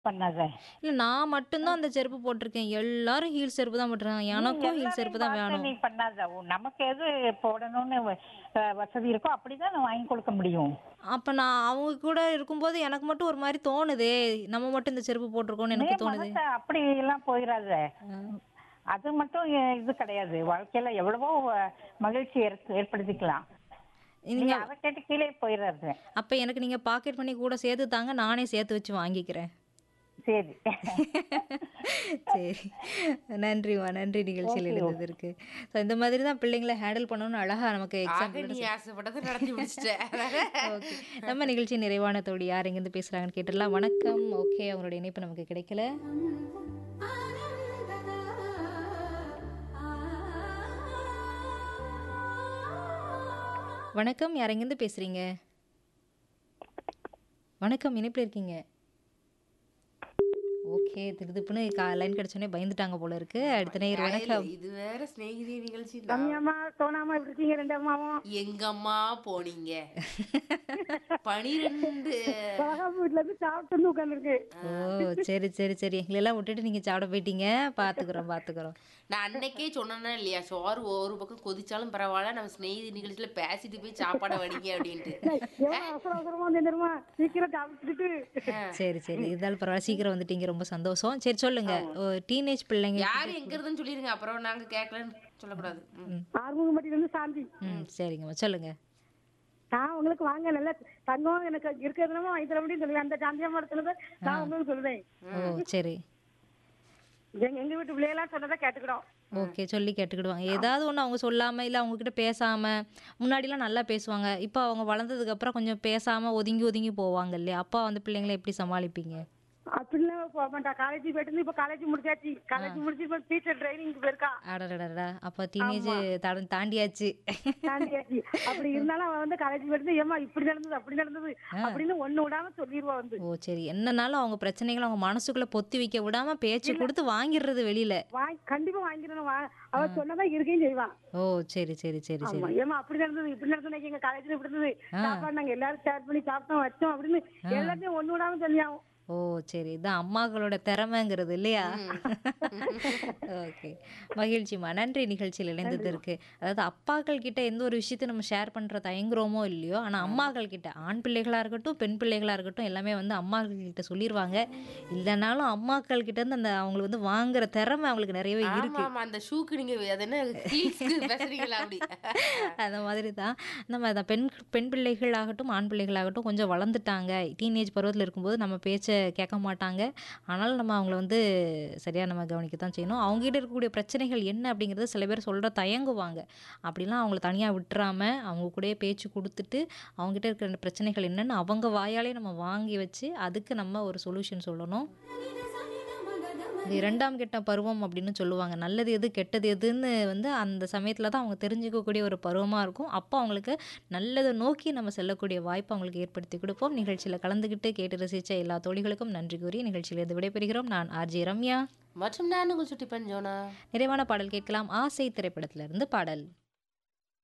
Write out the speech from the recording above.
பண்ணாத. இல்ல நான் மட்டும் தான் அந்த செருப்பு போட்டிருக்கேன். எல்லாரும் ஹீல் செருப்பு தான் போட்டிருக்காங்க. நீ எனக்கும் ஹீல் எல்லாரையும் செருப்பு தான் பார்த்து வேணும். நீ பண்ணாத. உ நமக்கு எது போடணும்னு வ அ வசதி இருக்கோ அப்படிதான் நான் வாங்கி கொடுக்க முடியும். அப்ப நான் அவங்க கூட இருக்கும்போது எனக்கு மட்டும் ஒரு மாரி தோணுதே. நம்ம மட்டும் இந்த செருப்பு போட்டிருக்கோம்னு நீ எனக்கு தோணுதே. மனச அப்படி எல்லாம் போயிராத. அது மட்டும் எ இது கிடையாது. வாழ்க்கையில எவ்வளவோ வ மகிழ்ச்சி ஏற் ஏற்படுத்திக்கலாம். நீ நீங்க அத கேட்டு கீழே போயிராத. அப்ப எனக்கு நீங்க பாக்கெட் மணி கூட சேர்த்து தாங்க. நானே சேர்த்து வச்சு வாங்கிக்கிறேன். சரி. சரி. நன்றிம்மா. நன்றி நிகழ்ச்சியில் ஓகே, ஓகே. இணைந்ததற்கு. ஸோ இந்த மாதிரி தான் பிள்ளைங்கள ஹேண்டில் பண்ணணும்னு அழகா நமக்கு ஆக எக்ஸாம்பிள் நீ ஆசைப்பட்டதை நடத்தி முடிச்சிட்ட ஓகே. நம்ம நிகழ்ச்சி நிறைவான தோழி யார் எங்கேருந்து பேசுறாங்கன்னு கேட்டுடலாம். வணக்கம். ஓகே அவங்களோட இணைப்பு நமக்கு கிடைக்கல. வணக்கம். யார் எங்கேருந்து பேசுறீங்க? வணக்கம். இணைப்பில் இருக்கீங்க. ஓகே. திருதுப்புன்னு கா லைன் கிடைச்சோனே பயந்துட்டாங்க போல இருக்கு. அடுத்த நேயர் வயல்ல வணக்கம். இது வேற சிநேகிதி நிகழ்ச்சி நான் ரம்யாம்மா, சோனாம்மா எப்படி இருக்கீங்க ரெண்டு அம்மாவும்? எங்க அம்மா போனீங்க பனிரெண்டு வளகாப்பு வீட்ல இருந்து சாப்பிட்டு வந்து உட்கார்ந்துருக்கு. ஓ சரி சரி சரி எங்களெல்லாம் விட்டுட்டு நீங்க சாப்பிட போயிட்டீங்க பார்த்துக்குறோம் பார்த்துக்குறோம் நான் அன்னைக்கே சொன்னேன்னா இல்லையா சோறு ஒரு பக்கம் கொதிச்சாலும் பரவாயில்ல நம்ம சிநேகிதி நிகழ்ச்சியில பேசிட்டு போய் சாப்பாடை வடிங்க அப்படின்ட்டு எவ்வளவு அவசர அவசரமா வந்து தெரியுமா? சீக்கிரம் சாப்பிட்டுட்டு சரி சரி இருந்தாலும் பரவாயில்ல சீக்கிரம் வந்துட்டீங்க ரொம்ப சந்தோஷம் சரி சொல்லுங்க டீனேஜ் பிள்ளைங்க யாரு எங்க இருந்துன்னு சொல்லிருங்க அப்புறம் நாங்க கேட்கலன்னு சொல்லக்கூடாது ம். ஆறுமுகம்பட்டியில இருந்து சாந்தி. ம் சரிங்கம்மா சொல்லுங்க நான் உங்களுக்கு வாங்க நல்ல தங்கம் எனக்கு இருக்கிறதுனால வாங்கி தர முடியும் சொல்லுவேன் அந்த சாந்தியம்மா இடத்துல நான் உங்களுக்கு சொல்லுவேன் ஓ சரி எங்க எங்க வீட்டு பிள்ளையெல்லாம் சொன்னதை கேட்டுக்கிறோம் ஓகே சொல்லி கேட்டுக்கிடுவாங்க ஏதாவது ஒன்று அவங்க சொல்லாமல் இல்லை அவங்கக்கிட்ட பேசாமல் முன்னாடிலாம் நல்லா பேசுவாங்க இப்போ அவங்க வளர்ந்ததுக்கு அப்புறம் கொஞ்சம் பேசாமல் ஒதுங்கி ஒதுங்கி போவாங்க இல்லையா அப்பா வந்து பிள்ளைங்களை எப்படி சமாளிப்பீங்க அப்படிலாம் போக மாட்டா காலேஜ் போயிட்டு இருந்து இப்ப காலேஜ் முடிச்சாச்சு காலேஜ் முடிச்சு இப்ப டீச்சர் ட்ரைனிங் போயிருக்கா அடடடடா அப்போ டீனேஜ் தட தாண்டியாச்சு தாண்டியாச்சு அப்படி இருந்தாலும் அவன் வந்து காலேஜ் போயிட்டு ஏமா இப்படி நடந்தது அப்படி நடந்தது அப்படின்னு ஒண்ணு விடாம சொல்லிடுவா வந்து ஓ சரி என்னனாலும் அவங்க பிரச்சனைகளை அவங்க மனசுக்குள்ள பொத்தி வைக்க விடாம பேச்சு கொடுத்து வாங்கிடுறது வெளியில வாங்கி கண்டிப்பா வாங்கிடணும் வா அவ சொன்னதான் இருக்கையும் செய்வான் ஓ சரி சரி சரி சரி ஆமா ஏமா அப்படி நடந்தது இப்படி நடந்தது எங்க காலேஜ்ல இப்படி இருந்தது சாப்பாடு நாங்க எல்லாரும் ஷேர் பண்ணி சாப்பிட்டோம் வச்சோம் அப்படின்னு எல்லாத்தையும் ஒண்ணு விடாம சொல்லியாவும் ஓ சரி இதான் அம்மாக்களோட திறமைங்கிறது இல்லையா ஓகே மகிழ்ச்சிம்மா நன்றி நிகழ்ச்சியில் இணைந்ததற்கு அதாவது அப்பாக்கள் கிட்ட எந்த ஒரு விஷயத்தை நம்ம ஷேர் பண்ற தயங்குறோமோ இல்லையோ ஆனா அம்மாக்கள் கிட்ட ஆண் பிள்ளைகளா இருக்கட்டும் பெண் பிள்ளைகளா இருக்கட்டும் எல்லாமே வந்து அம்மாக்கள் கிட்ட சொல்லிடுவாங்க இல்லைனாலும் அம்மாக்கள் கிட்ட இருந்து அந்த அவங்களுக்கு வந்து வாங்குற திறமை அவங்களுக்கு நிறையவே ஆமா இருக்கு ஆமா அந்த ஷூக்கு நீங்க அது என்ன ஹீல்ஸ்க்கு பேசுறீங்களா அப்படி அந்த மாதிரி தான் நம்ம அதான் பெண் பெண் பிள்ளைகளாகட்டும் ஆண் பிள்ளைகளாகட்டும் கொஞ்சம் வளர்ந்துட்டாங்க டீனேஜ் பருவத்தில் இருக்கும்போது நம்ம பேச்சை கேட்க மாட்டாங்க ஆனாலும் நம்ம அவங்கள வந்து சரியாக நம்ம கவனிக்க தான் செய்யணும் அவங்ககிட்ட இருக்கக்கூடிய பிரச்சனைகள் என்ன அப்படிங்கிறத சில பேர் சொல்கிற தயங்குவாங்க அப்படிலாம் அவங்கள தனியாக விட்டுறாம அவங்க கூடயே பேச்சு கொடுத்துட்டு அவங்ககிட்ட இருக்கிற பிரச்சனைகள் என்னன்னு அவங்க வாயாலே நம்ம வாங்கி வச்சு அதுக்கு நம்ம ஒரு சொல்யூஷன் சொல்லணும் இது இரண்டாம் கெட்ட பருவம் அப்படின்னு சொல்லுவாங்க நல்லது எது கெட்டது எதுன்னு வந்து அந்த சமயத்தில் தான் அவங்க தெரிஞ்சுக்கக்கூடிய ஒரு பருவமாக இருக்கும் அப்போ அவங்களுக்கு நல்லதை நோக்கி நம்ம செல்லக்கூடிய வாய்ப்பு அவங்களுக்கு ஏற்படுத்தி கொடுப்போம் நிகழ்ச்சியில் கலந்துக்கிட்டு கேட்டு ரசித்த எல்லா தோழிகளுக்கும் நன்றி கூறி நிகழ்ச்சியில் இருந்து விடைபெறுகிறோம் நான் ஆர்ஜே ரம்யா மற்றும் நான் உங்கள் சுட்டி பஞ்சோனா நிறைவான பாடல் கேட்கலாம் ஆசை திரைப்படத்திலிருந்து பாடல்